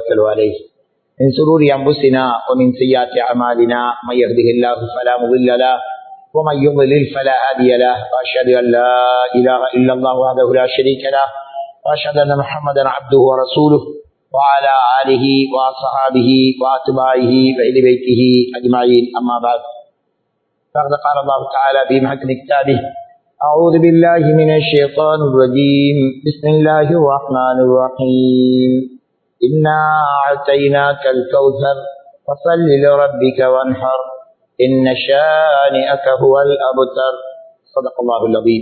ونتوكل عليه من سرور أنفسنا ومن سيئات أعمالنا من يهده الله فلا مضل له ومن يضلل فلا هادي له وأشهد أن لا إله إلا الله وحده لا شريك له وأشهد أن محمدا عبده ورسوله وعلى آله وأصحابه وأتباعه وأهل بيته أجمعين أما بعد فقد قال الله تعالى في محكم كتابه أعوذ بالله من الشيطان الرجيم بسم الله الرحمن الرحيم إنا أعطيناك الكوثر فصل لربك وانحر إن شانئك هو الأبتر صدق الله العظيم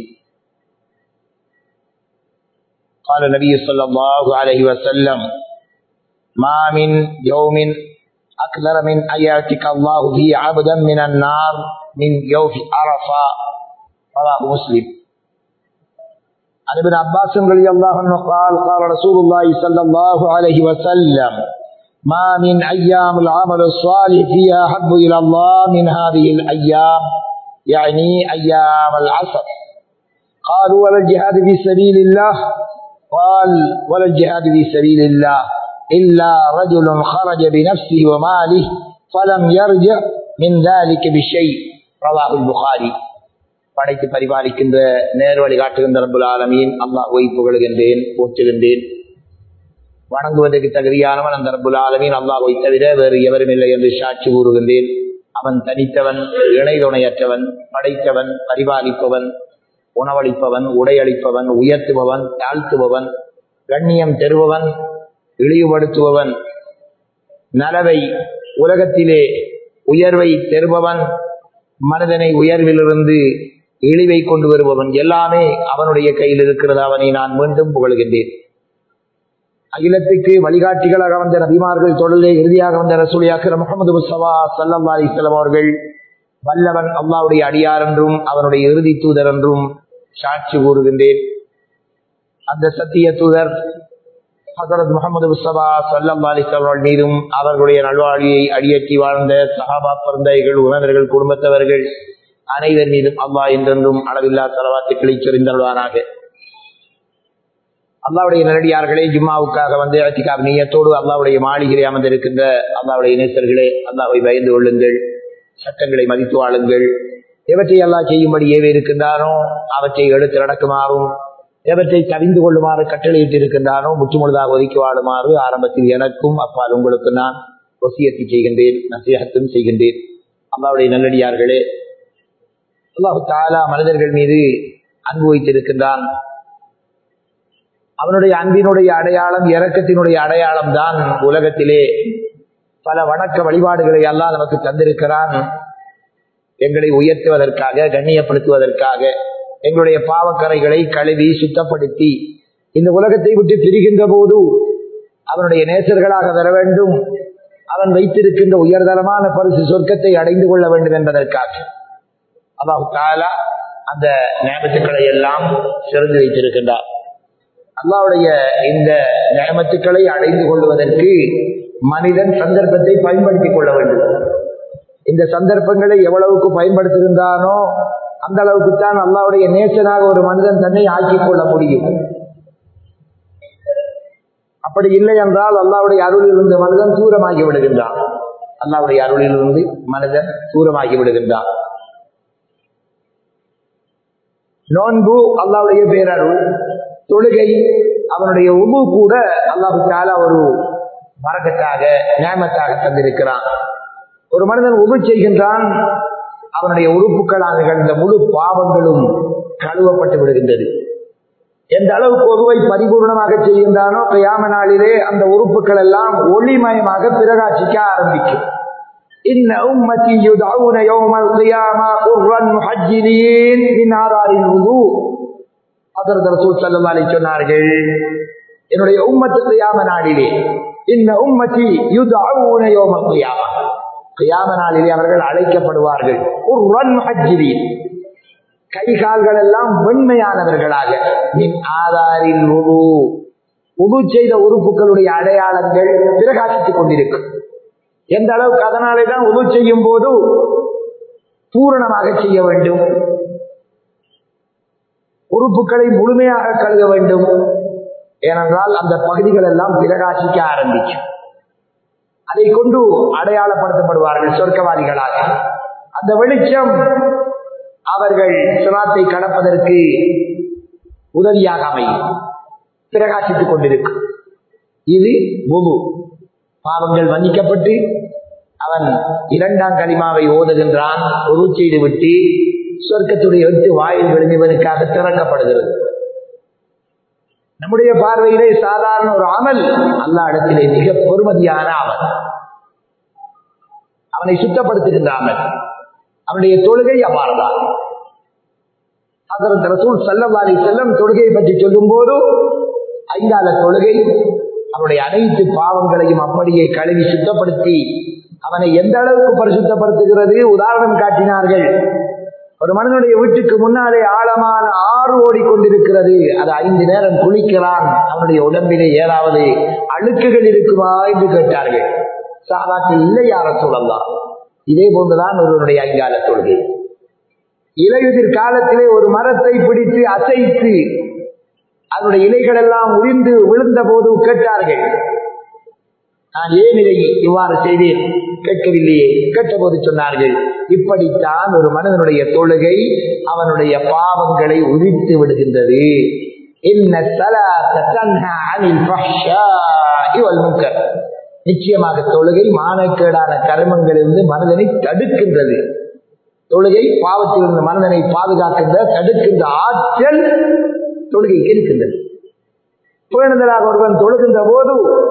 قال النبي صلى الله عليه وسلم ما من يوم أكثر من أن يأتيك الله فيه عبدا من النار من يوم عرفة رواه مسلم عن ابن عباس رضي الله عنه قال قال رسول الله صلى الله عليه وسلم ما من أيام العمل الصالح فيها أحب إلى الله من هذه الأيام يعني أيام العصر قالوا ولا الجهاد في سبيل الله قال ولا الجهاد في سبيل الله إلا رجل خرج بنفسه وماله فلم يرجع من ذلك بشيء رواه البخاري படைத்து பரிபாலிக்கின்ற நேர் வழி காட்டுகின்ற ரபுல் ஆலமீன் அல்லாஹுவை புகழுகின்றேன் போற்றுகின்றேன் வணங்குவதற்கு தகுதியானவன் அந்த ரபுல் ஆலமீன் அல்லாஹுவை தவிர வேறு எவரும் இல்லை என்று சாட்சி கூறுகின்றேன் அவன் தனித்தவன் இணை துணையற்றவன் படைத்தவன் பரிபாலிப்பவன் உணவளிப்பவன் உடையளிப்பவன் உயர்த்துபவன் தாழ்த்துபவன் கண்ணியம் தெருபவன் இழிவுபடுத்துபவன் நலவை உலகத்திலே உயர்வை தெருபவன் மனிதனை உயர்விலிருந்து இழிவை கொண்டு வருபவன் எல்லாமே அவனுடைய கையில் இருக்கிறது அவனை நான் மீண்டும் புகழ்கின்றேன் அகிலத்துக்கு வழிகாட்டிகளாக வந்த நபிமார்கள் தொழிலே இறுதியாக வந்த ரசூலியாக்கிற முகமது முஸ்தபா சல்லா அலிஸ்லாம் அவர்கள் வல்லவன் அல்லாவுடைய அடியார் என்றும் அவனுடைய இறுதி தூதர் என்றும் சாட்சி கூறுகின்றேன் அந்த சத்திய தூதர் ஹசரத் முகமது முஸ்தபா சல்லம் அலிஸ்லாமல் மீதும் அவர்களுடைய நல்வாழ்வியை அடியேற்றி வாழ்ந்த சஹாபா பிறந்தைகள் உணவர்கள் குடும்பத்தவர்கள் அனைவர் மீதும் அல்லா என்றென்றும் அளவில்லா தலவாத்துக்களை சொரிந்தருவானாக அல்லாவுடைய நேரடியார்களே ஜும்மாவுக்காக வந்து அத்திகாப் நீயத்தோடு அல்லாவுடைய மாளிகையை அமர்ந்திருக்கின்ற அல்லாவுடைய நேசர்களே அல்லாவை பயந்து கொள்ளுங்கள் சட்டங்களை மதித்து வாழுங்கள் எவற்றை அல்லா செய்யும்படி ஏவே இருக்கின்றானோ அவற்றை எடுத்து நடக்குமாறும் எவற்றை கவிந்து கொள்ளுமாறு கட்டளையிட்டு இருக்கின்றானோ முற்றுமுழுதாக ஒதுக்கி வாழுமாறு ஆரம்பத்தில் எனக்கும் அப்பால் உங்களுக்கு நான் ஒசியத்தை செய்கின்றேன் நசியகத்தும் செய்கின்றேன் அல்லாவுடைய நல்லடியார்களே அல்லாஹு தாலா மனிதர்கள் மீது அன்பு வைத்திருக்கின்றான் அவனுடைய அன்பினுடைய அடையாளம் இறக்கத்தினுடைய அடையாளம் தான் உலகத்திலே பல வணக்க வழிபாடுகளை எல்லாம் நமக்கு தந்திருக்கிறான் எங்களை உயர்த்துவதற்காக கண்ணியப்படுத்துவதற்காக எங்களுடைய பாவக்கரைகளை கழுவி சுத்தப்படுத்தி இந்த உலகத்தை விட்டு பிரிகின்ற போது அவனுடைய நேசர்களாக வர வேண்டும் அவன் வைத்திருக்கின்ற உயர்தரமான பரிசு சொர்க்கத்தை அடைந்து கொள்ள வேண்டும் என்பதற்காக அல்லாஹு தாலா அந்த நேமத்துக்களை எல்லாம் சிறந்து வைத்திருக்கின்றார் அல்லாவுடைய இந்த நேமத்துக்களை அடைந்து கொள்வதற்கு மனிதன் சந்தர்ப்பத்தை பயன்படுத்திக் கொள்ள வேண்டும் இந்த சந்தர்ப்பங்களை எவ்வளவுக்கு பயன்படுத்துகின்றானோ அந்த அளவுக்கு தான் அல்லாவுடைய நேசனாக ஒரு மனிதன் தன்னை ஆக்கிக் கொள்ள முடியும் அப்படி இல்லை என்றால் அல்லாவுடைய அருளில் இருந்து மனிதன் தூரமாகி விடுகின்றான் அல்லாவுடைய அருளில் இருந்து மனிதன் தூரமாகி விடுகின்றான் நோன்பு அல்லாவுடைய பேரருள் தொழுகை அவனுடைய உபு கூட அல்லாஹு தாலா ஒரு மரக்கத்தாக நியமத்தாக தந்திருக்கிறான் ஒரு மனிதன் உபு செய்கின்றான் அவனுடைய உறுப்புகளாக நிகழ்ந்த முழு பாவங்களும் கழுவப்பட்டு விடுகின்றது எந்த அளவுக்கு ஒருவை பரிபூர்ணமாக செய்கின்றானோ கையாம நாளிலே அந்த உறுப்புகள் எல்லாம் ஒளிமயமாக பிரகாசிக்க ஆரம்பிக்கும் إن أمتي يدعون يوم القيامة قرا محجلين من آثار الوضوء ஹதரத் ரசூல் ஸல்லல்லாஹு அலைஹி சொன்னார்கள் என்னுடைய உம்மத்து கியாம நாளிலே இந்த உம்மத்தி யுதஊன யௌமல் கியாமah கியாம நாளிலே அவர்கள் அழைக்கப்படுவார்கள் குர்ரன் முஹஜ்ஜிரீன் கை கால்கள் எல்லாம் வெண்மையானவர்களாக மின் ஆதாரில் உது உது செய்த உறுப்புகளுடைய அடையாளங்கள் பிரகாசித்துக் கொண்டிருக்கும் எந்த அளவுக்கு அதனாலே தான் உது செய்யும் போது பூரணமாக செய்ய வேண்டும் உறுப்புகளை முழுமையாக கழுக வேண்டும் ஏனென்றால் அந்த பகுதிகள் எல்லாம் பிரகாசிக்க ஆரம்பிக்கும் அதை கொண்டு அடையாளப்படுத்தப்படுவார்கள் சொர்க்கவாதிகளாக அந்த வெளிச்சம் அவர்கள் சிராத்தை கடப்பதற்கு உதவியாக அமையும் பிரகாசித்துக் கொண்டிருக்கும் இது முழு பாவங்கள் மன்னிக்கப்பட்டு அவன் இரண்டாம் களிமாவை ஓதுகின்றான் ஒரு செய்து விட்டு சொர்க்கத்துடைய எட்டு வாயில்களும் இவனுக்காக திறக்கப்படுகிறது நம்முடைய பார்வையிலே சாதாரண ஒரு அமல் அல்லா இடத்திலே மிக பொறுமதியான அமல் அவனை சுத்தப்படுத்துகின்ற அமல் அவனுடைய தொழுகை அவ்வாறுதான் அதற்கு ரசூல் செல்லவாரி செல்லம் தொழுகையை பற்றி சொல்லும் போது ஐந்தால தொழுகை அவனுடைய அனைத்து பாவங்களையும் அப்படியே கழுவி சுத்தப்படுத்தி அவனை எந்த அளவுக்கு பரிசுத்தப்படுத்துகிறது உதாரணம் காட்டினார்கள் ஒரு மனிதனுடைய வீட்டுக்கு முன்னாலே ஆழமான ஆறு ஓடிக்கொண்டிருக்கிறது அது ஐந்து நேரம் குளிக்கிறான் அவனுடைய உடம்பிலே ஏதாவது அழுக்குகள் இருக்குமா என்று கேட்டார்கள் சாதாக்கு இல்லை யார சொல்லலாம் இதே போன்றுதான் ஒருவனுடைய ஐங்கால தொழுகை இலையுதிர் காலத்திலே ஒரு மரத்தை பிடித்து அசைத்து அதனுடைய இலைகள் எல்லாம் உரிந்து விழுந்த போது கேட்டார்கள் நான் ஏன் இதை இவ்வாறு செய்தேன் கேட்கவில்லையே கேட்டபோது சொன்னார்கள் இப்படித்தான் ஒரு மனிதனுடைய தொழுகை அவனுடைய பாவங்களை உரித்து விடுகின்றது நிச்சயமாக தொழுகை மானக்கேடான கருமங்களிலிருந்து மனிதனை தடுக்கின்றது தொழுகை பாவத்திலிருந்து மனிதனை பாதுகாக்கின்ற தடுக்கின்ற ஆற்றல் தொழுகைக்கு இருக்கின்றது பேணுதலாக ஒருவன் தொழுகின்ற போது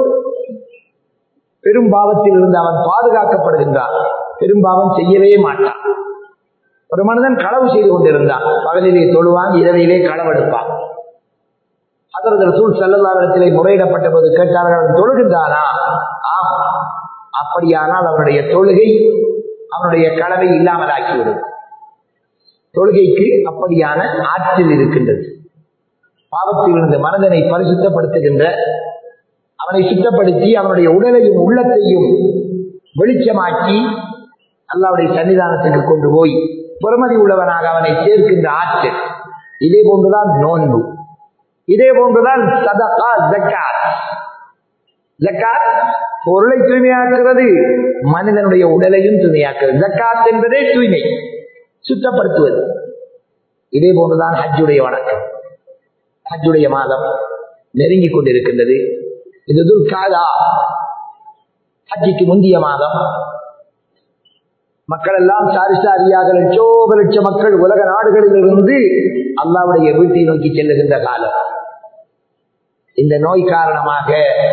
பெரும் பாவத்தில் இருந்து அவன் பாதுகாக்கப்படுகின்றான் பெரும் பாவம் செய்யவே மாட்டான் ஒரு மனிதன் களவு செய்து கொண்டிருந்தான் பகலிலே தொழுவான் இரவிலே களவெடுப்பான் அதற்கு சூழ் செல்லலாரிடத்திலே முறையிடப்பட்ட போது கேட்டார்கள் அவன் தொழுகின்றானா ஆம் அப்படியானால் அவனுடைய தொழுகை அவனுடைய களவை இல்லாமல் ஆக்கிவிடும் தொழுகைக்கு அப்படியான ஆற்றல் இருக்கின்றது பாவத்தில் இருந்து மனதனை பரிசுத்தப்படுத்துகின்ற அவனை சுத்தப்படுத்தி அவனுடைய உடலையும் உள்ளத்தையும் வெளிச்சமாக்கி அல்லாவுடைய சன்னிதானத்துக்கு கொண்டு போய் பொறுமதி உள்ளவனாக அவனை சேர்க்கின்ற ஆற்றல் இதே போன்றுதான் நோன்பு இதே போன்றுதான் சதகா ஜக்காத் ஜக்காத் பொருளை தூய்மையாக்குறது மனிதனுடைய உடலையும் தூய்மையாக்குறது ஜக்காத் என்பதே தூய்மை சுத்தப்படுத்துவது இதே போன்றுதான் ஹஜ்ஜுடைய வணக்கம் ஹஜ்ஜுடைய மாதம் நெருங்கிக் கொண்டிருக்கின்றது இது துல்காதா ஹஜ்ஜிக்கு முந்திய மாதம் மக்கள் எல்லாம் சாரி சாரியாக லட்சோப லட்ச மக்கள் உலக நாடுகளில் இருந்து அல்லாவுடைய வீட்டை நோக்கி செல்லுகின்ற காலம் இந்த நோய் காரணமாக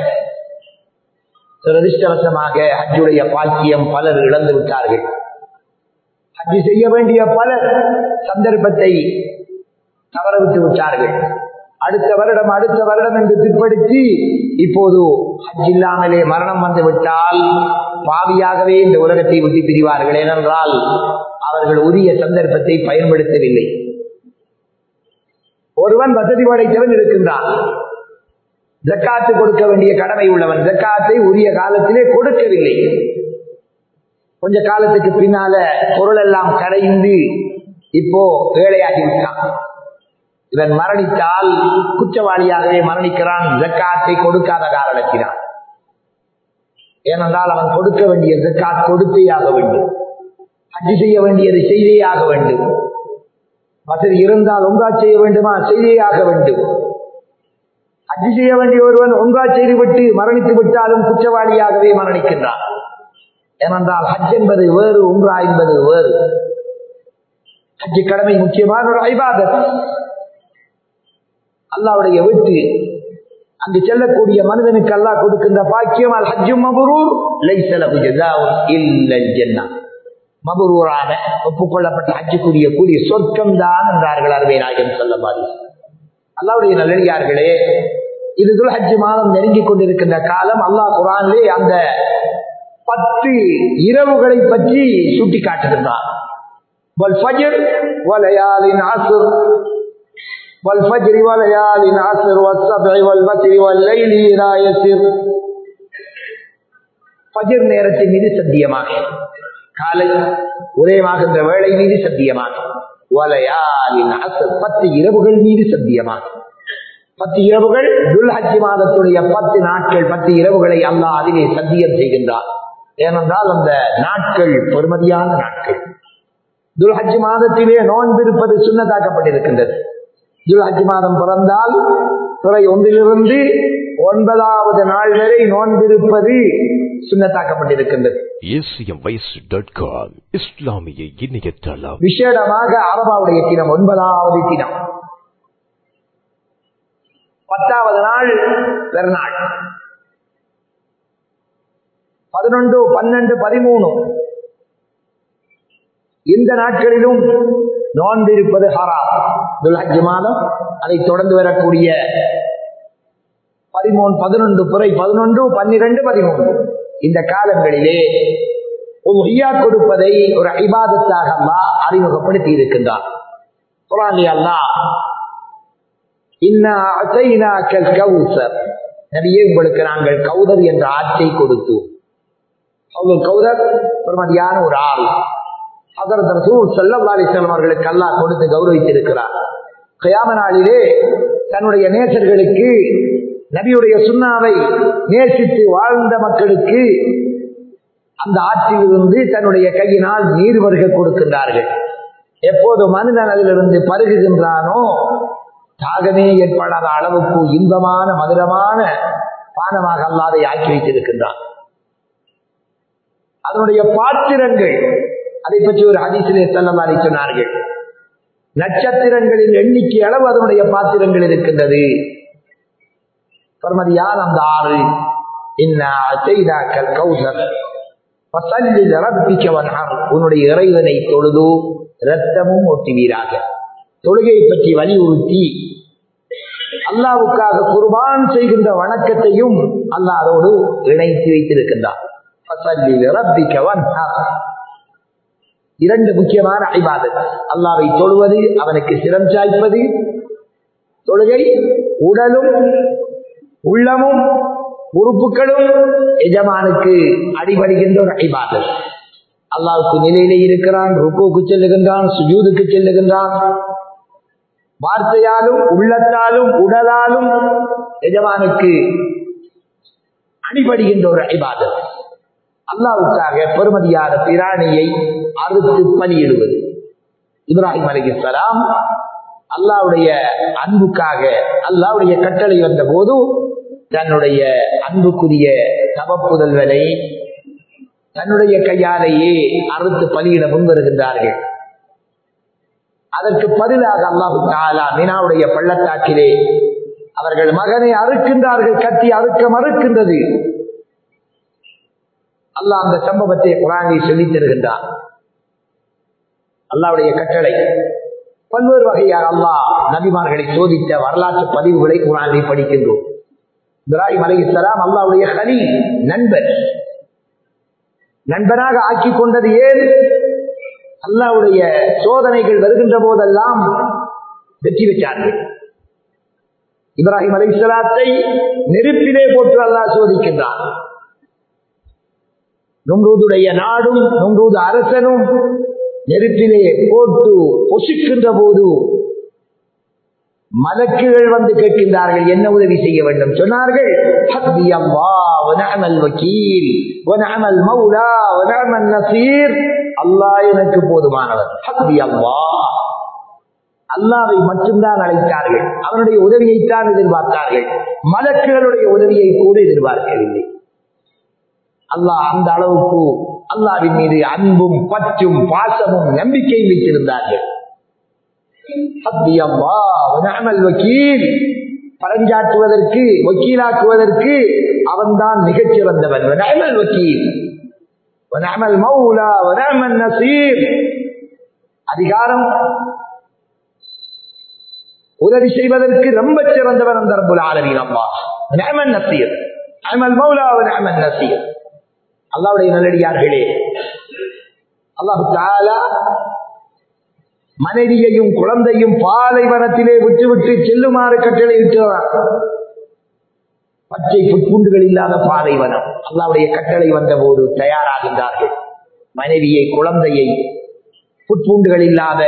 துரதிருஷ்டவசமாக ஹஜ்ஜுடைய பாக்கியம் பலர் இழந்து விட்டார்கள் ஹஜ்ஜு செய்ய வேண்டிய பலர் சந்தர்ப்பத்தை தவறவிட்டு விட்டார்கள் அடுத்த வருடம் அடுத்த வருடம் என்று பிற்படுத்தி இப்போது ஹஜ் இல்லாமலே மரணம் வந்து விட்டால் பாவியாகவே இந்த உலகத்தை விட்டு பிரிவார்கள் ஏனென்றால் அவர்கள் உரிய சந்தர்ப்பத்தை பயன்படுத்தவில்லை ஒருவன் வசதி படைத்தவன் இருக்கின்றான் ஜக்காத்து கொடுக்க வேண்டிய கடமை உள்ளவன் ஜக்காத்தை உரிய காலத்திலே கொடுக்கவில்லை கொஞ்ச காலத்துக்கு பின்னால பொருள் எல்லாம் கரைந்து இப்போ ஏழையாகிவிட்டான் இவன் மரணித்தால் குற்றவாளியாகவே மரணிக்கிறான் ஜக்காத்தை கொடுக்காத காரணத்தினான் ஏனென்றால் அவன் கொடுக்க வேண்டிய ஜக்காத் கொடுத்தே ஆக வேண்டும் ஹஜ் செய்ய வேண்டியது செய்தே ஆக வேண்டும் வசதி இருந்தால் ஒங்கா செய்ய வேண்டுமா செய்தே ஆக வேண்டும் ஹஜ் செய்ய வேண்டிய ஒருவன் ஒங்கா செய்துவிட்டு மரணித்து விட்டாலும் குற்றவாளியாகவே மரணிக்கின்றான் ஏனென்றால் ஹஜ் என்பது வேறு உம்ரா என்பது வேறு ஹஜ் கடமை முக்கியமான ஒரு ஐபாதத் அல்லாவுடைய வீட்டு அங்கு செல்லக்கூடிய மனிதனுக்கு அல்லாஹ் கொடுக்கின்ற பாக்கியம் அல் ஹஜ்ஜும் மபுரூர் லைசலகு ஜஸாவுன் இல்லல் ஜன்னா மபுரூரான ஒப்புக்கொள்ளப்பட்ட ஹஜ்ஜுக்குரிய கூடிய சொர்க்கம் தான் என்றார்கள் அருமை நாயகம் சொல்ல மாதிரி அல்லாவுடைய நல்லடியார்களே இது துல் ஹஜ் மாதம் நெருங்கிக் கொண்டிருக்கின்ற காலம் அல்லாஹ் குரானிலே அந்த பத்து இரவுகளை பற்றி சுட்டி காட்டுகின்றார் والفجر وليال عسر والسبع والبتر والليل إذا يسر ஃபஜர் நேரத்தின் மீது சத்தியமாக காலை உதயமாகின்ற வேளை மீது சத்தியமாக வலையாலின் அசர் பத்து இரவுகள் மீது சத்தியமாக பத்து இரவுகள் துல்ஹஜ் மாதத்துடைய பத்து நாட்கள் பத்து இரவுகளை அல்லாஹ் அதிலே சத்தியம் செய்கின்றார் ஏனென்றால் அந்த நாட்கள் பெருமதியான நாட்கள் துல்ஹஜ் மாதத்திலே நோன்பிருப்பது சுண்ணத்தாக்கப்பட்டிருக்கின்றது துல்ஹஜ் மாதம் பிறந்தால் துறை ஒன்றிலிருந்து ஒன்பதாவது நாள் வரை நோன்பிருப்பது சுண்ணத்தாக்கப்பட்டிருக்கின்றது acmways.com இஸ்லாமிய இணையதளம் விசேடமாக அரபாவுடைய தினம் ஒன்பதாவது தினம் பத்தாவது நாள் பெருநாள் பதினொன்று பன்னெண்டு பதிமூணு இந்த நாட்களிலும் நோன்பிருப்பது ஹராம் துல்ஹஜ் மாதம் அதை தொடர்ந்து வரக்கூடிய பதிமூணு பதினொன்று புறை பதினொன்று பன்னிரண்டு பதிமூன்று இந்த காலங்களிலே உஹியா கொடுப்பதை ஒரு ஐபாதத்தாக அல்லாஹ் அறிமுகப்படுத்தி இருக்கின்றார் குரானி அல்லாஹ் இன்னா அசைனாக்கல் கௌசர் நபியே உங்களுக்கு நாங்கள் கௌதர் என்ற ஆட்சை கொடுத்து அவ்வளவு கௌதர் பெருமதியான ஒரு ஆள் அதற்கு ரசூல் ஸல்லல்லாஹு அலைஹி வஸல்லம் அவர்களுக்கு அல்லாஹ் கொடுத்து கௌரவித்திருக்கிறார் கியாம நாளிலே தன்னுடைய நேசர்களுக்கு நபியுடைய சுண்ணாவை நேசித்து வாழ்ந்த மக்களுக்கு அந்த ஆற்றிலிருந்து தன்னுடைய கையினால் நீர் வருக கொடுக்கின்றார்கள் எப்போது மனிதன் அதிலிருந்து பருகுகின்றானோ தாகமே ஏற்படாத அளவுக்கு இன்பமான மதுரமான பானமாக அல்லாதை ஆக்கி வைத்திருக்கின்றான் அதனுடைய பாத்திரங்கள் அதை பற்றி ஒரு ஹதீசிலே செல்லமாறி சொன்னார்கள் நட்சத்திரங்களின் எண்ணிக்கை அளவு அதனுடைய பாத்திரங்கள் இருக்கின்றது பரமதியால் அந்த ஆறு உன்னுடைய இறைவனை தொழுது ரத்தமும் ஒட்டுவீராக தொழுகையை பற்றி வலியுறுத்தி அல்லாவுக்காக குர்பான் செய்கின்ற வணக்கத்தையும் அல்லாஹ் அதோடு இணைத்து வைத்திருக்கின்றார் இரண்டு முக்கியமான ஐபாதத் அல்லாவை தொழுவது அவனுக்கு சிரம் சாய்ப்பது தொழுகை உடலும் உள்ளமும் உறுப்புகளும் எஜமானுக்கு அடிபடுகின்ற ஒரு ஐபாதத் அல்லாவுக்கு நிலையிலே இருக்கிறான் ருக்குவுக்கு செல்லுகின்றான் சுஜூதுக்கு செல்லுகின்றான் வார்த்தையாலும் உள்ளத்தாலும் உடலாலும் எஜமானுக்கு அடிபடுகின்ற ஒரு ஐபாதத் அல்லாவுக்காக பெருமதியான பிராணியை அறுத்து பலியிடுவது இப்ராஹிம் அலிகலாம் அல்லாவுடைய அன்புக்காக அல்லாவுடைய கட்டளை வந்த போது தன்னுடைய அன்புக்குரிய தவப்புதல்வனை தன்னுடைய கையாலேயே அறுத்து பலியிட முன்வருகின்றார்கள் அதற்கு பதிலாக அல்லாஹு தாலா மீனாவுடைய பள்ளத்தாக்கிலே அவர்கள் மகனை அறுக்கின்றார்கள் கத்தி அறுக்க மறுக்கின்றது அல்லாஹ் அந்த சம்பவத்தை குரானில் சொல்லித் தருகின்றான் அல்லாவுடைய கட்டளை பல்வேறு வகையாக அல்லாஹ் நபிமார்களை சோதித்த வரலாற்று பதிவுகளை குரானில் படிக்கின்றோம் இப்ராஹிம் அலி இஸ்லாம் அல்லாவுடைய ஹலி நண்பர் நண்பனாக ஆக்கி கொண்டது ஏன் அல்லாவுடைய சோதனைகள் வருகின்ற போதெல்லாம் வெற்றி பெற்றார்கள் இப்ராஹிம் அலி இஸ்லாத்தை நெருப்பிலே போட்டு அல்லாஹ் சோதிக்கின்றான் நும்ரூதுடைய நாடும் நும்ரூது அரசனும் நெருப்பிலே போட்டு பொசுக்கின்ற போது மலக்குகள் வந்து கேட்கின்றார்கள் என்ன உதவி செய்ய வேண்டும் சொன்னார்கள் ஹஸ்பி அல்லாஹ் வ நிஅமல் வக்கீல் வ நிஅமல் மௌலா வ நிஅமல் நசீர் அல்லாஹ் எனக்கு போதுமானவர் ஹஸ்பி அல்லாஹ் அல்லாவை மட்டும்தான் அழைத்தார்கள் அவனுடைய உதவியைத்தான் எதிர்பார்த்தார்கள் மலக்குகளுடைய உதவியை கூட எதிர்பார்க்கவில்லை அல்லாஹ் அந்த அளவுக்கு அல்லாவின் மீது அன்பும் பற்றும் பாசமும் நம்பிக்கையும் வைத்திருந்தார்கள் வக்கீல் பரஞ்சாற்றுவதற்கு வக்கீலாக்குவதற்கு அவன்தான் மிகச் சிறந்தவன் வக்கீல் மௌலா நசீர் அதிகாரம் உதவி செய்வதற்கு ரொம்ப சிறந்தவன் அந்த ரப்புல் ஆலமீன் அல்லாஹ் நிஅமன் நசீர் நிஅமல் மௌலா வ நிஅமன் நசீர் அல்லாஹ்வுடைய நல்லடியார்களே அல்லாஹ் தஆலா மனைவியையும் குழந்தையும் பாலைவனத்திலே விட்டுவிட்டு செல்லுமாறு கட்டளை விட்டுறார் பச்சை புட்பூண்டுகள் இல்லாத பாலைவனம் அல்லாவுடைய கட்டளை வந்த போது தயாராகின்றார்கள் மனைவியை குழந்தையை புட்பூண்டுகள் இல்லாத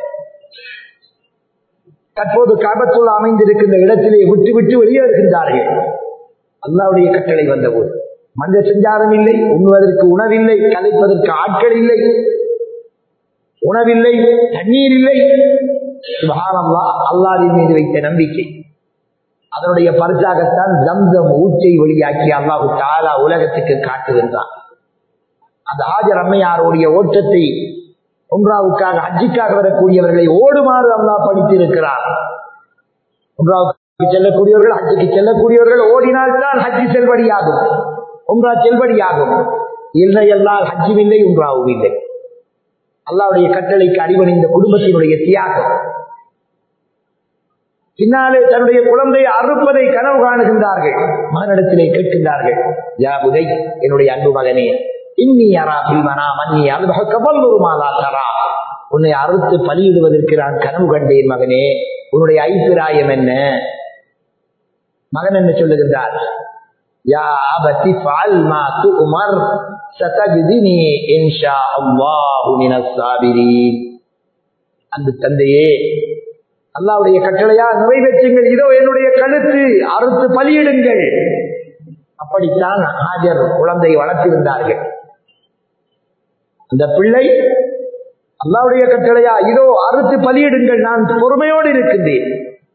தற்போது காபத்துள் அமைந்திருக்கின்ற இடத்திலே விட்டு விட்டு வெளியேறுகின்றார்கள் அல்லாவுடைய கட்டளை வந்தபோது மஞ்ச செஞ்சாரம் இல்லை உண்ணுவதற்கு உணவில்லை கலைப்பதற்கு ஆட்கள் இல்லை உணவில்லை தண்ணீர் இல்லை சுபஹானல்லா அல்லாஹ்வின் மீது வைத்த நம்பிக்கை அதனுடைய பரிசாகத்தான் ஜம்சம் ஊச்சை வழியாக்கி அல்லாஹு தாலா உலகத்துக்கு காட்டுகின்றான் அந்த ஆஜர் அம்மையாருடைய ஓட்டத்தை உம்ராவுக்காக ஹஜ்ஜிக்காக வரக்கூடியவர்களை ஓடுமாறு அல்லாஹ் படித்திருக்கிறார் உம்ராவுக்கு செல்லக்கூடியவர்கள் ஹஜ்ஜுக்கு செல்லக்கூடியவர்கள் ஓடினால்தான் ஹஜ்ஜி செல்வடியாகும் உம்ரா செல்வடியாகும் இல்லை எல்லால் ஹஜ்ஜும் இல்லை உம்ராவும் இல்லை அல்லாவுடைய கட்டளைக்கு அடிபணிந்த குடும்பத்தினுடைய தியாகம் பின்னாலே தன்னுடைய குழந்தையை அறுப்பதை கனவு காணுகின்றார்கள் மகனிடத்திலே கேட்கின்றார்கள் யா உதை என்னுடைய அன்பு மகனே இன்னி அரா பில்மனா மன்னி அல்பக கபல் ஒரு மாதா தரா உன்னை அறுத்து பலியிடுவதற்கு நான் கனவு கண்டேன் மகனே உன்னுடைய ஐப்பிராயம் என்ன மகன் என்ன சொல்லுகின்றார் யா அபதி ஃபால் மா துமர் சதஜிதினி இன்ஷா அல்லாஹு மினஸ் சாபிரீன் அந்த தந்தையே அல்லாவுடைய கட்டளையா நிறைவேற்றுங்கள் இதோ என்னுடைய கழுத்து அறுத்து பலியிடுங்கள் அப்படித்தான் ஹாஜர் குழந்தை வளர்த்திருந்தார்கள் அந்த பிள்ளை அல்லாவுடைய கட்டளையா இதோ அறுத்து பலியிடுங்கள் நான் பொறுமையோடு இருக்கின்றேன்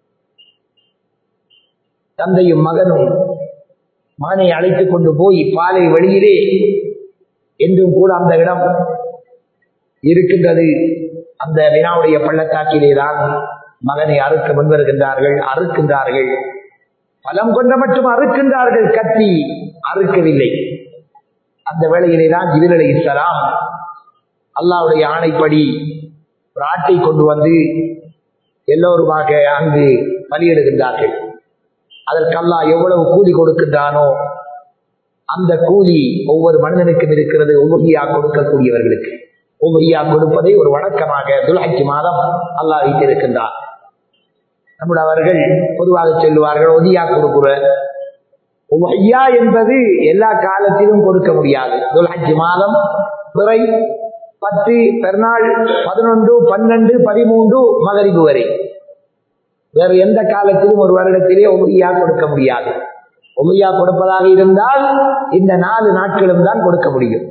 தந்தையும் மகனும் மகனை அழைத்துக் கொண்டு போய் பாலை வெளியிலே என்றும் கூட அந்த இடம் இருக்கின்றது அந்த வினாவுடைய பள்ளத்தாக்கிலே தான் மகனை அறுக்க முன்வருகின்றார்கள் அறுக்கின்றார்கள் பலம் கொண்ட மட்டும் அறுக்கின்றார்கள் கத்தி அறுக்கவில்லை அந்த வேளையிலே தான் ஜிபிர் அலி இஸ்லாம் அல்லாவுடைய ஆணைப்படி ஒரு ஆட்டை கொண்டு வந்து எல்லோருமாக அங்கு பலியிடுகின்றார்கள் அதற்கு அல்லாஹ் எவ்வளவு கூலி கொடுக்கின்றானோ அந்த கூலி ஒவ்வொரு மனிதனுக்கும் இருக்கிறது உபகியா கொடுக்கக்கூடியவர்களுக்கு உபகியா கொடுப்பதை ஒரு வணக்கமாக துல்ஹஜ் மாதம் அல்லாஹ் வைத்திருக்கின்றார் நம்முடைய அவர்கள் பொதுவாக சொல்லுவார்கள் ஒதியா கொடுக்குற உபஹையா என்பது எல்லா காலத்திலும் கொடுக்க முடியாது துல்ஹஜ் மாதம் பிறை பத்து பெருநாள் பதினொன்று பன்னெண்டு பதிமூன்று மகரிபு வரை வேறு எந்த காலத்திலும் ஒரு வருடத்திலே உமையா கொடுக்க முடியாது உமையா கொடுப்பதாக இருந்தால் இந்த நாலு நாட்களும் தான் கொடுக்க முடியும்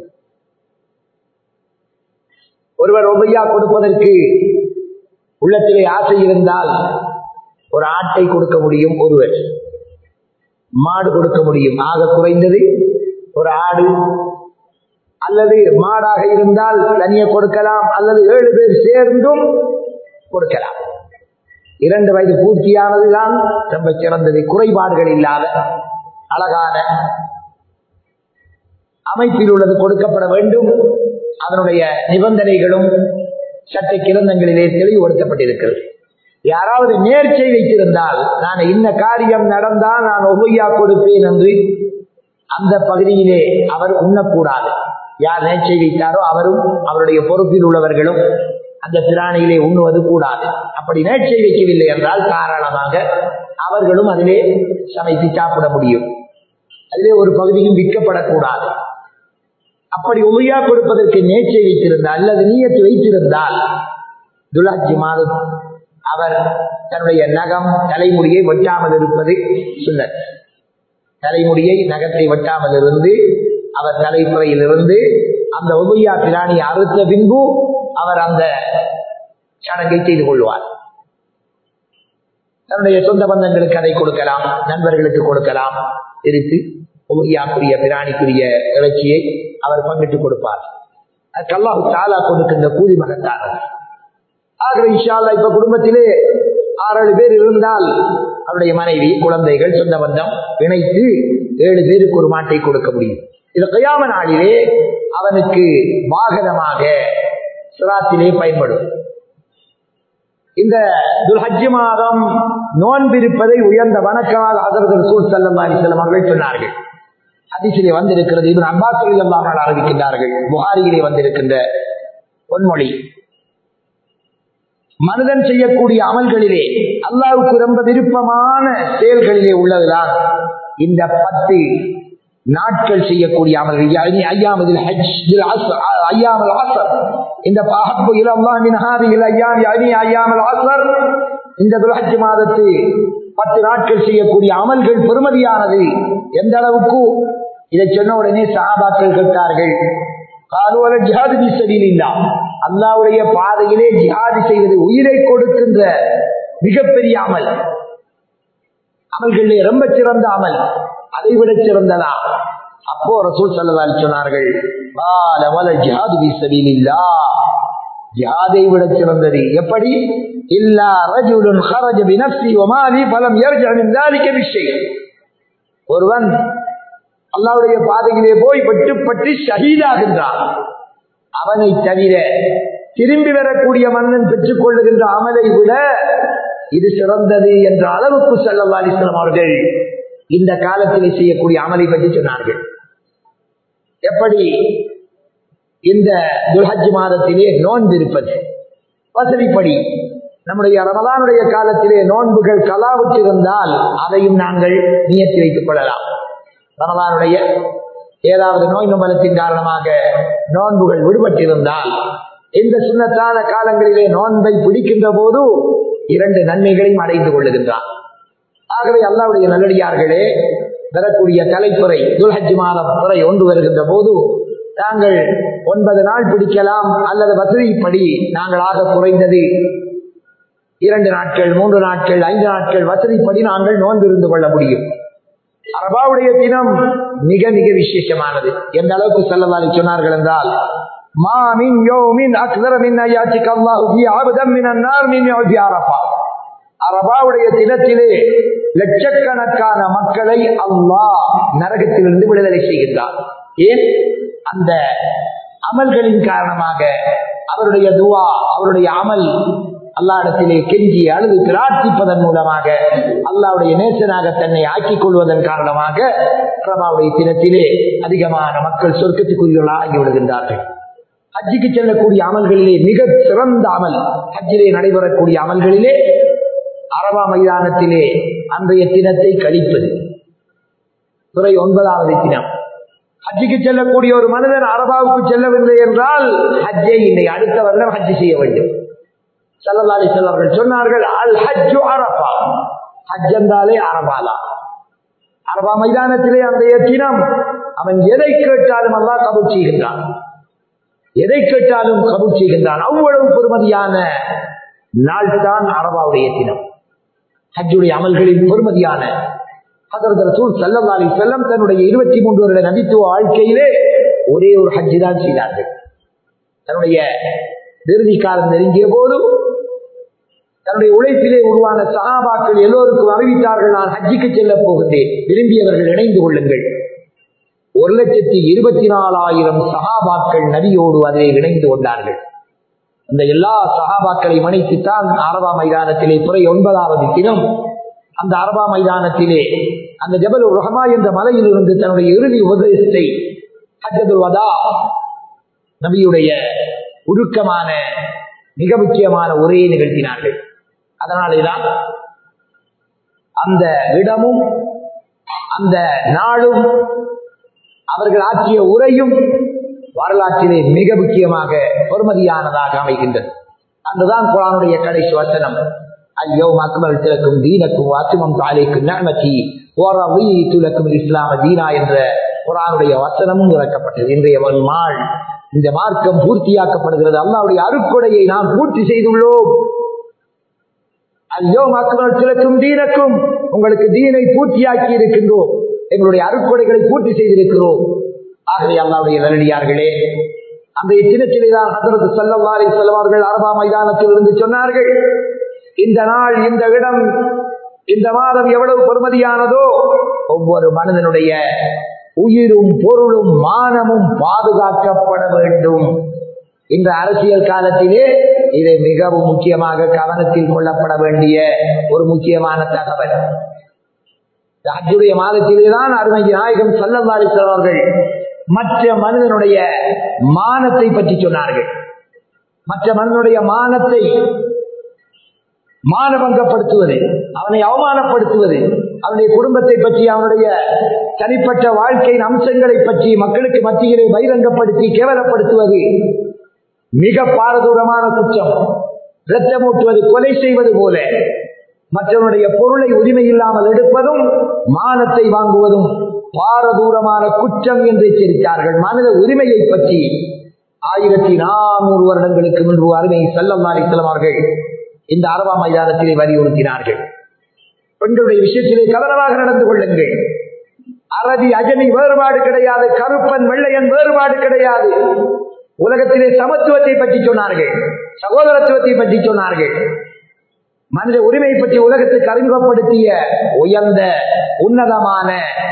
ஒருவர் உமையா கொடுப்பதற்கு உள்ளத்திலே ஆசை இருந்தால் ஒரு ஆட்டை கொடுக்க முடியும் ஒருவர் மாடு கொடுக்க முடியும் ஆக குறைந்தது ஒரு ஆடு அல்லது மாடாக இருந்தால் தனியே கொடுக்கலாம் அல்லது ஏழு பேர் சேர்ந்தும் கொடுக்கலாம் இரண்டு வயது பூர்த்தியானதுதான் ரொம்ப சிறந்தது குறைபாடுகள் இல்லாத அழகான அமைப்பில் உள்ளது கொடுக்கப்பட வேண்டும் அதனுடைய நிபந்தனைகளும் சட்ட கிரந்தங்களிலே தெளிவுபடுத்தப்பட்டிருக்கிறது யாராவது நேர்ச்சை வைத்திருந்தால் நான் இந்த காரியம் நடந்தால் நான் ஒவ்வையா கொடுப்பேன் என்று அந்த பகுதியிலே அவர் உண்ணக்கூடாது யார் நேர்ச்சை வைத்தாரோ அவரும் அவருடைய பொறுப்பில் உள்ளவர்களும் அந்த பிராணியிலே உண்ணுவது கூடாது அப்படி நேர்ச்சை வைக்கவில்லை என்றால் தாராளமாக அவர்களும் அதிலே சமைத்து சாப்பிட முடியும் அதிலே ஒரு பகுதியும் விற்கப்படக்கூடாது அப்படி உமையா கொடுப்பதற்கு நேர்ச்சை வைத்திருந்தால் அல்லது நீயத்து வைத்திருந்தால் துலாஜி மாதம் அவர் தன்னுடைய நகம் தலைமுடியை வெட்டாமல் இருப்பது சுண்ணத் தலைமுடியை நகத்தை வெட்டாமல் இருந்து அவர் தலைமுறையிலிருந்து அந்த உமையா பிராணியை அறுத்த பின்பு அவர் அந்த சடங்கை செய்து கொள்வார் தன்னுடைய சொந்த பந்தங்களுக்கு அதை கொடுக்கலாம் நண்பர்களுக்கு கொடுக்கலாம் இருத்து உமையாக்குரிய பிராணிக்குரிய இறைச்சியை அவர் பங்கிட்டு கொடுப்பார் கல்லாஹு தாலா கொடுக்கின்ற கூலி மகத்தானது ஆகவே இஷால்லா இப்ப குடும்பத்திலே ஆறு பேர் இருந்தால் அவருடைய மனைவி குழந்தைகள் சொந்த பந்தம் இணைத்து ஏழு பேருக்கு ஒரு மாட்டை கொடுக்க முடியும் இது கையாம நாளிலே அவனுக்கு வாகனமாக சிராத்திலே பயன்படும் இந்த துல்ஹஜ் மாதம் நோன்பிருப்பதை உயர்ந்த வணக்கமாக அதர்கள் சூழ் செல்லம் அலிசல்லம் அவர்கள் சொன்னார்கள் அதிசிலே வந்திருக்கிறது இவன் அப்பாஸ் அல்லாமல் ஆரம்பிக்கின்றார்கள் புகாரியிலே வந்திருக்கின்ற பொன்மொழி மனிதன் செய்யக்கூடிய அமல்களிலே அல்லாவுக்கு ரொம்ப விருப்பமான செயல்களிலே உள்ளதுதான் இந்த பத்து நாட்கள் செய்யக்கூடிய அமல்கள் ஐயாமதில் ஐயாமல் ஆசர் இந்த பாஹப்பு இலல்லாமின் ஹாதியில் ஐயாம் அணி ஐயாமல் ஆசர் இந்த துலஹஜ் மாதத்து பத்து நாட்கள் செய்யக்கூடிய அமல்கள் பெருமதியானது எந்த அளவுக்கு இதை சொன்ன உடனே சஹாபாக்கள் கேட்டார்கள் காலுவல ஜிஹாது வீசவில்லா அல்லாவுடைய பாதையிலே ஜிஹாது செய்வது உயிரை கொடுக்கின்ற மிகப்பெரிய அமல் அமல்களிலே ரொம்ப சிறந்த அமல் அதை விட சிறந்ததா அப்போ ரசூல் சல்லல்லாஹு சொன்னார்கள் காலவல ஜிஹாது வீசவில்லா ஜிஹாதை விட சிறந்தது எப்படி இல்லா ரஜுலுன் خرج بنفسي ومالي فلم يرجع من ذلك بشيء ஒருவன் அல்லாவுடைய பாதையிலே போய் வெட்டுப்பட்டு ஷஹீதாகின்றான் அவனை தவிர திரும்பி வரக்கூடிய மன்னன் பெற்றுக் கொள்ளுகின்ற அமலை விட இது சிறந்தது என்ற அளவுக்கு செல்லல்லா அலிஸ்லாம் அவர்கள் இந்த காலத்திலே செய்யக்கூடிய அமலை பற்றி சொன்னார்கள் எப்படி இந்த துல்ஹஜ் மாதத்திலே நோன்பு இருப்பது வசதிப்படி நம்முடைய ரமலானுடைய காலத்திலே நோன்புகள் கலாவுக்கு இருந்தால் அதையும் நாங்கள் நியத்தி வைத்துக் கொள்ளலாம் ரமலானுடைய ஏதாவது நோய் நுமலத்தின் காரணமாக நோன்புகள் விடுபட்டிருந்தால் இந்த சுண்ணத்தான காலங்களிலே நோன்பை பிடிக்கின்ற போது இரண்டு நன்மைகளையும் அடைந்து கொள்ளுகின்றான் ஆகவே அல்லாவுடைய நல்லடியார்களே வரக்கூடிய தலைப்புறை துல்ஹஜ் மாதம் துறை ஒன்று வருகின்ற போது நாங்கள் ஒன்பது நாள் பிடிக்கலாம் அல்லது வசதிப்படி நாங்கள் ஆக குறைந்தது இரண்டு நாட்கள் மூன்று நாட்கள் ஐந்து நாட்கள் வசதிப்படி நாங்கள் நோன்பு இருந்து கொள்ள முடியும் அரபாவுடைய தினம் மிக மிக விசேஷமானது எந்த அளவுக்கு செல்லவாதி சொன்னார்கள் என்றால் மாமின் யோமின் அக்தர மின் ஐயாச்சிக் அல்லாஹு ஃபி அபதம் மினன் நார் மின் யோதி அரபா அரபாவுடைய தினத்திலே லட்சக்கணக்கான மக்களை அல்லாஹ் நரகத்திலிருந்து விடுதலை செய்கின்றார் ஏன் அந்த அமல்களின் காரணமாக அவருடைய துவா அவருடைய அமல் அல்லாடத்திலே கெஞ்சி அழுது பிரார்த்திப்பதன் மூலமாக அல்லாவுடைய நேசனாக தன்னை ஆக்கிக் கொள்வதன் காரணமாக பிரபாவுடைய தினத்திலே அதிகமான மக்கள் சொர்க்கத்துக்குரியவர்களாக ஆகி விடுகின்றார்கள் ஹஜ்ஜிக்கு செல்லக்கூடிய அமல்களிலே மிக சிறந்த அமல் ஹஜ்ஜிலே நடைபெறக்கூடிய அமல்களிலே அரபா மைதானத்திலே அன்றைய தினத்தை கழிப்பது துறை ஒன்பதாவது தினம் ஹஜ்ஜிக்கு செல்லக்கூடிய ஒரு மனிதன் அரபாவுக்கு செல்லவில்லை என்றால் ஹஜ்ஜை இல்லை அடுத்த வருடம் ஹஜ்ஜி செய்ய வேண்டும் சல்லல்லாலி செல்வர்கள் சொன்னார்கள் அல் ஹஜ்ஜு அரபா ஹஜ் என்றாலே அரபாலா அரபா மைதானத்திலே அன்றைய தினம் அவன் எதை கேட்டாலும் அல்லா கபூல் செய்கின்றான் எதை கேட்டாலும் கபூல் செய்கின்றான் அவ்வளவு பெருமதியான நாள் தான் அரபாவுடைய தினம் ஹஜ்ஜுடைய அமல்களின் பெருமதியான ரசூல் சல்லல்லாலி செல்லம் தன்னுடைய இருபத்தி மூன்று வருட நபித்துவ வாழ்க்கையிலே ஒரே ஒரு ஹஜ்ஜி தான் செய்தார்கள் தன்னுடைய இறுதி காலம் நெருங்கிய போது தன்னுடைய உழைப்பிலே உருவான சகாபாக்கள் எல்லோருக்கும் அறிவித்தார்கள் நான் ஹஜ்ஜிக்கு செல்ல போகின்றேன் விரும்பியவர்கள் இணைந்து கொள்ளுங்கள் ஒரு லட்சத்தி இருபத்தி நாலாயிரம் சகாபாக்கள் நபியோடு அதிலே இணைந்து கொண்டார்கள் அந்த எல்லா சகாபாக்களை மன்னித்துத்தான் அரபா மைதானத்திலே துறை ஒன்பதாவது தினம் அந்த அரபா மைதானத்திலே அந்த ஜபல் ரஹமா என்ற மலையில் இருந்து தன்னுடைய இறுதி உபதேசத்தை ஹஜ்ஜதுல் வதா நபியுடைய உருக்கமான மிக முக்கியமான உரையை நிகழ்த்தினார்கள் அதனாலேதான் அந்த இடமும் அந்த நாளும் அவர்கள் ஆற்றிய உரையும் வரலாற்றிலே மிக முக்கியமாக பொறுமதியானதாக அமைகின்றது அன்றுதான் குரானுடைய கடைசி வசனம் اليوم أكملت لكم دينكم وأتممت عليكم نعمتي ورضيت لكم الإسلام دينا என்ற குரானுடைய வசனமும் இறக்கப்பட்டது இன்றைய நாள் இந்த மார்க்கம் பூர்த்தியாக்கப்படுகிறது அல்லாவுடைய அருக்கொடையை நாம் பூர்த்தி செய்துள்ளோம் ஐயோ மக்கள் சிலக்கும் தீனக்கும் உங்களுக்கு தீனை பூர்த்தியாக்கி இருக்கின்றோம் எங்களுடைய அருக்கொடைகளை பூர்த்தி செய்திருக்கிறோம் ஆகவே அல்லாவுடைய நல்லடியார்களே அந்த தினத்திலே தான் ஹசரத் சல்லவாரி செல்வார்கள் அரபா மைதானத்தில் இருந்து சொன்னார்கள் இந்த நாள் இந்த இடம் இந்த மாதம் எவ்வளவு பெருமதியானதோ ஒவ்வொரு மனிதனுடைய உயிரும் பொருளும் மானமும் பாதுகாக்கப்பட வேண்டும் இந்த அரசியல் காலத்திலே இது மிகவும் முக்கியமாக கவனத்தில் கொள்ளப்பட வேண்டிய ஒரு முக்கியமான தகவல் ஹஜ்ஜுடைய மாதத்திலே தான் அருமை நாயகம் சல்லல்லாரி அவர்கள் மற்ற மனிதனுடைய மானத்தை பற்றி சொன்னார்கள் மற்ற மனிதனுடைய மானத்தை மானபங்கப்படுத்துவது அவனை அவமானப்படுத்துவது அவனுடைய குடும்பத்தை பற்றி அவனுடைய தனிப்பட்ட வாழ்க்கையின் அம்சங்களை பற்றி மக்களுக்கு மத்தியிலே பகிரங்கப்படுத்தி கேவலப்படுத்துவது மிக பாரதூரமான குற்றம் இரத்தமூட்டுவது கொலை செய்வது போல மற்றவனுடைய பொருளை உரிமை இல்லாமல் எடுப்பதும் மானத்தை வாங்குவதும் பாரதூரமான குற்றம் என்று எச்சரித்தார்கள் மனித உரிமையை பற்றி ஆயிரத்தி நானூறு வருடங்களுக்கு முன்பு அருமை செல்லம் அலிசலம் அவர்கள் இந்த அரபா மைதானத்திலே வலியுறுத்தினார்கள் பெண்களுடைய விஷயத்திலே கவனமாக நடந்து கொள்ளுங்கள் அரபி அஜமி வேறுபாடு கிடையாது கருப்பன் வெள்ளையன் வேறுபாடு கிடையாது உலகத்திலே சமத்துவத்தை பற்றி சொன்னார்கள் சகோதரத்துவத்தை பற்றி சொன்னார்கள் மனித உரிமை பற்றி உலகத்துக்கு அறிமுகப்படுத்திய உயர்ந்த உன்னதமான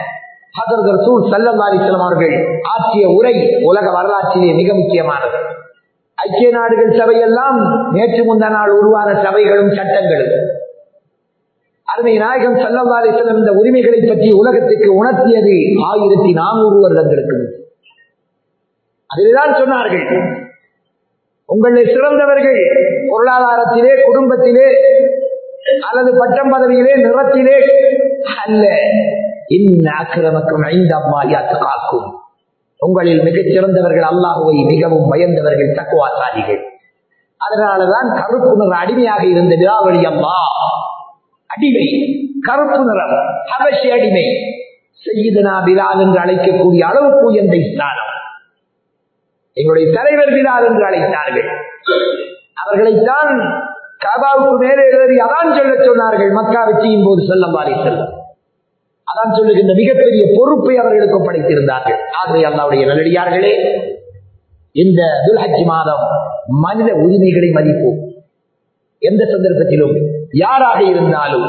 அவர்கள் ஆற்றிய உரை உலக வரலாற்றிலே மிக முக்கியமானது ஐக்கிய நாடுகள் சபையெல்லாம் நேற்று முந்த நாள் உருவான சபைகளும் சட்டங்களும் அருமை நாயகம் சல்லவாரிசலம் இந்த உரிமைகளை பற்றி உலகத்துக்கு உணர்த்தியது ஆயிரத்தி நானூறு வருடங்களுக்கு அதில்தான் சொன்னார்கள் உங்களை சிறந்தவர்கள் பொருளாதாரத்திலே குடும்பத்திலே அல்லது பட்டம் பதவியிலே நிறத்திலே அல்ல இன்னும் ஐந்து அம்மாயாத்து காக்கும் உங்களில் மிகச் சிறந்தவர்கள் அல்லாஹுவை மிகவும் பயந்தவர்கள் தக்குவாசாதிகள் அதனாலதான் கருப்பு நிற அடிமையாக இருந்த விராவளி அம்மா அடிமை கருப்பு நிறம் அவசி அடிமை செய்தனா பிலால் என்று அழைக்கக்கூடிய அளவுக்கு உயர்ந்த ஸ்தானம் எங்களுடைய தலைவர் பிலால் என்று அழைத்தார்கள் அவர்களைத்தான் கபாவுக்கு மேலே ஏறி அதான் சொல்ல சொன்னார்கள் மக்கா வெற்றியின் போது சொல்ல மாறி செல்லும் அதான் சொல்லுகின்ற மிகப்பெரிய பொறுப்பை அவர்களுக்கு படைத்திருந்தார்கள் ஆகவே அல்லாவுடைய நல்லடியார்களே இந்த துல்ஹஜ் மாதம் மனித உரிமைகளை மதிப்போம் எந்த சந்தர்ப்பத்திலும் யாராக இருந்தாலும்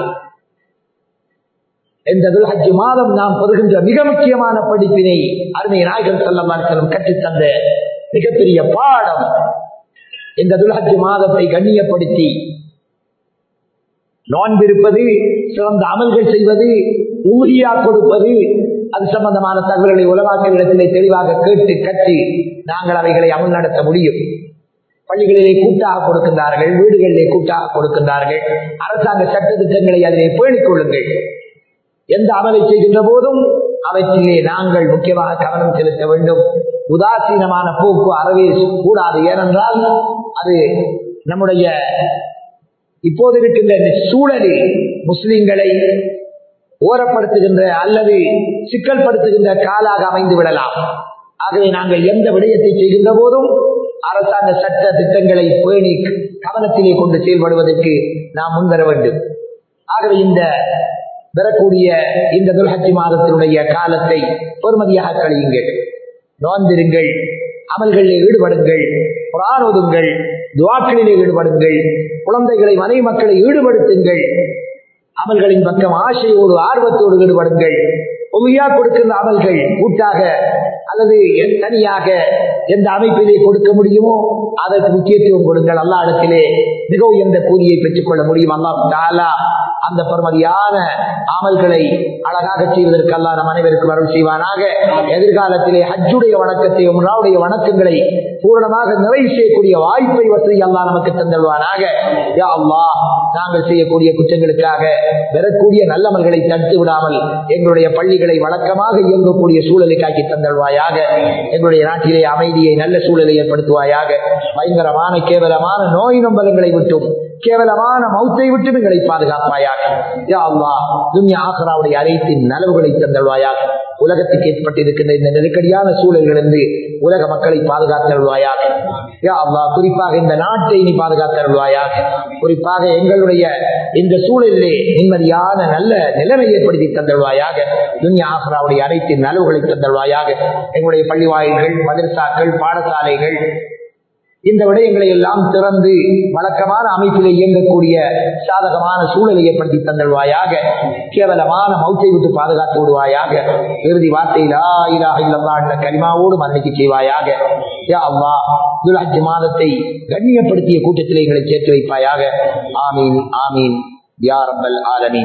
இந்த துல்ஹஜ் மாதம் நாம் பெறுகின்ற மிக முக்கியமான படிப்பினை அருமை நாயகன் செல்லம் கற்றுத்தந்த மிகப்பெரிய பாடம் இந்த துல்ஹஜ் மாதத்தை கண்ணியப்படுத்தி நோன்பிருப்பது சிறந்த அமல்கள் செய்வது ஊழியா கொடுப்பது அது சம்பந்தமான தகவல்களை உலகாக்களிடத்திலே தெளிவாக கேட்டு கற்றி நாங்கள் அவைகளை அமல் நடத்த முடியும் பள்ளிகளிலே கூட்டாக கொடுக்கின்றார்கள் வீடுகளிலே கூட்டாக கொடுக்கின்றார்கள் அரசாங்க சட்ட திட்டங்களை அதிலே பேணிக் கொள்ளுங்கள் எந்த அமலை செய்கின்ற போதும் அவற்றிலே நாங்கள் முக்கியமாக கவனம் செலுத்த வேண்டும் உதாசீனமான போக்கு அறவே கூடாது ஏனென்றால் அது நம்முடைய இப்போது இருக்கின்ற சூழலில் முஸ்லிம்களை ஓரப்படுத்துகின்ற அல்லது சிக்கல்படுத்துகின்ற காலாக அமைந்து விடலாம் ஆகவே நாங்கள் எந்த விடயத்தை செய்கின்ற போதும் அரசாங்க சட்ட திட்டங்களை பேணி கவனத்திலே கொண்டு செயல்படுவதற்கு நாம் முன்வர வேண்டும் ஆகவே இந்த பெறக்கூடிய இந்த துல்ஹஜி மாதத்தினுடைய காலத்தை பொறுமதியாக கழியுங்கள் நோந்திருங்கள் அமல்களில் ஈடுபடுங்கள் புறானோதுங்கள் துவாக்களிலே ஈடுபடுங்கள் குழந்தைகளை மனைவி மக்களை ஈடுபடுத்துங்கள் அமல்களின் பக்கம் ஆசையோடு ஆர்வத்தோடு ஈடுபடுங்கள் உமையா கொடுக்கின்ற அமல்கள் கூட்டாக அல்லது தனியாக எந்த அமைப்பிலே கொடுக்க முடியுமோ அதற்கு முக்கியத்துவம் கொடுங்கள் அல்லா இடத்திலே மிக உயர்ந்த கூலியை பெற்றுக் கொள்ள முடியும் அல்லா தாலா அந்த பெருமதியான அமல்களை அழகாக செய்வதற்கு அல்லா நம் அனைவருக்கும் அருள் செய்வானாக எதிர்காலத்திலே ஹஜ்ஜுடைய வணக்கத்தை உம்ராவுடைய வணக்கங்களை பூரணமாக நிறைவு செய்யக்கூடிய வாய்ப்பை வசதி அல்லா நமக்கு தந்தல்வானாக யா அல்லா நாங்கள் செய்யக்கூடிய குற்றங்களுக்காக பெறக்கூடிய நல்லமல்களை தடுத்து விடாமல் எங்களுடைய பள்ளிகளை வழக்கமாக இயங்கக்கூடிய சூழலை காக்கி தந்தல்வாயாக எங்களுடைய நாட்டிலே அமைதியை நல்ல சூழலை ஏற்படுத்துவாயாக பயங்கரமான கேவலமான நோய் நம்பலங்களை விட்டும் கேவலமான மௌத்தை விட்டு எங்களை பாதுகாப்பாயாக யா அல்லா துன்யா ஆகராவுடைய அனைத்தின் நலவுகளை தந்தல்வாயாக உலகத்துக்கு ஏற்பட்டிருக்கின்ற இந்த நெருக்கடியான சூழல்களிலிருந்து உலக மக்களை பாதுகாத்தருள்வாயாக யா அல்லா குறிப்பாக இந்த நாட்டை நீ பாதுகாத்தருள்வாயாக குறிப்பாக எங்களுடைய இந்த சூழலிலே நிம்மதியான நல்ல நிலைமை ஏற்படுத்தி தந்தருவாயாக துன்யா ஆகராவுடைய அனைத்தின் நலவுகளை தந்தருவாயாக எங்களுடைய பள்ளி வாயில்கள் மதரசாக்கள் பாடசாலைகள் இந்த விடயங்களை எல்லாம் திறந்து வழக்கமான அமைப்பிலே இயங்கக்கூடிய சாதகமான சூழலை ஏற்படுத்தி தந்தல்வாயாக கேவலமான மௌத்தை விட்டு பாதுகாத்து விடுவாயாக இறுதி வார்த்தையிலா இலாக இல்லல்லா என்ற கரிமாவோடு மரணிக்கு செய்வாயாக யா அல்லா துல்ஹஜ் மாதத்தை கண்ணியப்படுத்திய கூட்டத்திலே எங்களை சேர்த்து வைப்பாயாக ஆமீன் ஆமீன் யா ரப்பல் ஆலமீன்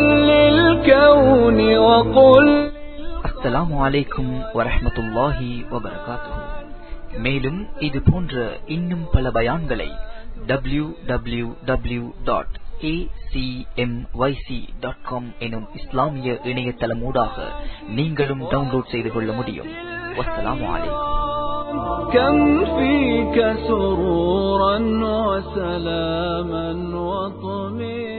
அஸ்ஸலாமு அலைக்கும் வரஹ்மத்துல்லாஹி வபரகாத்துஹு மேலும் இது போன்ற இன்னும் பல பயான்களை W W W dot acmyc.com எனும் இஸ்லாமிய இணையதளமூடாக நீங்களும் டவுன்லோட் செய்து கொள்ள முடியும் வஸ்ஸலாமு அலைக்கும் كم فيك سرورا وسلاما وطمئنا